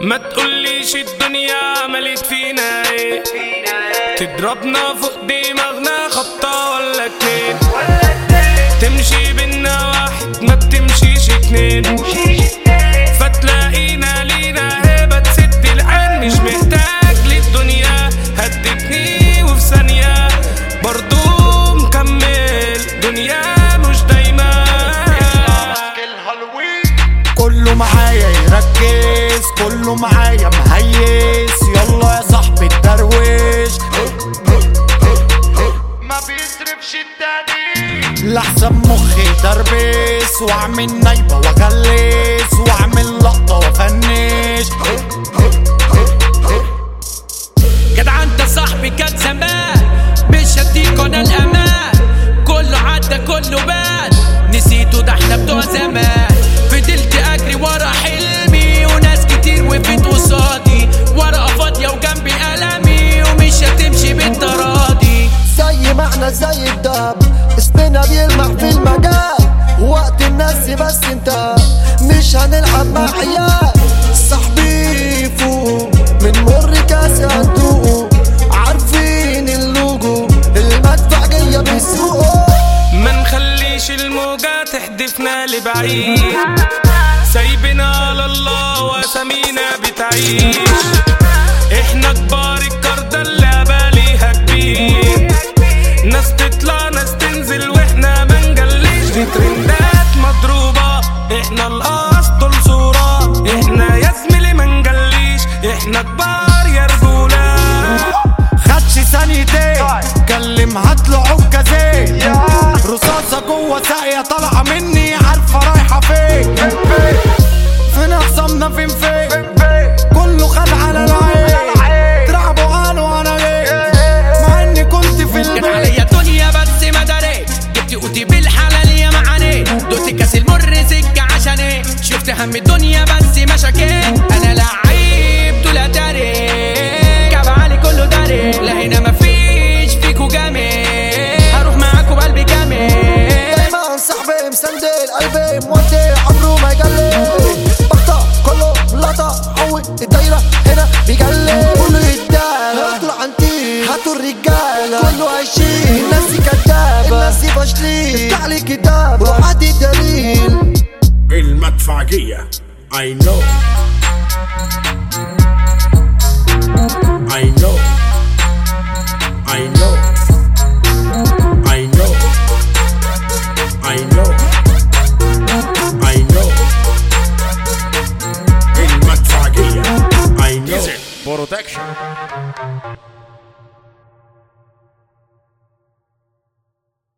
ما تقوليش الدنيا عملت فينا ايه تضربنا فوق دماغنا خبطة ولا اتنين تمشي بينا واحد ما بتمشيش اتنين فتلاقينا لينا هبة تسد العين مش محتاج للدنيا هدتني وفي ثانية برضو مكمل دنيا مش دايما كله معايا يركز كله معايا مهيس يلا يا صاحبي الدرويش ما بيصرفش التاني لحسن مخي دربس واعمل نايبة واغلس واعمل لقطة وافنش جدع انت صاحبي كان زمان مش هديك انا الامان كله عدى كله بان نسيته ده احنا بتوع زمان فضلت اجري ورا حلمي وناس كتير وقفت قصادي ورقه فاضيه وجنبي قلمي ومش هتمشي بالتراضي زي ما احنا زي الدهب اسمنا بيلمع في المجال وقت الناس بس انت مش هنلعب مع عيال صاحبي فوق من مر كاس هتدوقوا عارفين اللوجو المدفع جايه بيسوقوا ما نخليش الموجة تحدفنا لبعيد سايبنا على الله واسامينا بتعيش احنا كبار الكردة اللعبة ليها كبير ناس تطلع ناس تنزل واحنا ما نجليش دي ترندات مضروبة احنا الاسطول صورة احنا يا زميلي ما نجليش احنا كبار يا رجولة خدش ثانيتين كلم هاتله عكازين رصاصة جوه ساقية طالعة مني عارفة رايحة فين فين خصمنا فين فين كله خد على العين تلعبوا قالوا انا جيت مع اني كنت في كان البيت عليا دنيا بس ما داري جبت قوتي بالحلال يا معاني دوت كاس المر سكة عشان ايه شفت هم الدنيا بس ما شكيت انا لعيب دول داري جاب علي كله داري لا هنا مفيش فيكو جامد هروح معاكوا بقلبي جامد دايما صاحبي مسندل قلبي مودي عمره ما يقلل بخطة كله لقطة قوي الدايرة هنا بيقلل كله يتداهى هاتوا العنتيل هاتوا الرجالة كله عايشين الناس دي كدابة الناس دي فاشلين افتح لي كتاب وعادي الدليل المدفعية I know I know I know I know I know I know المدفعية I know Protection.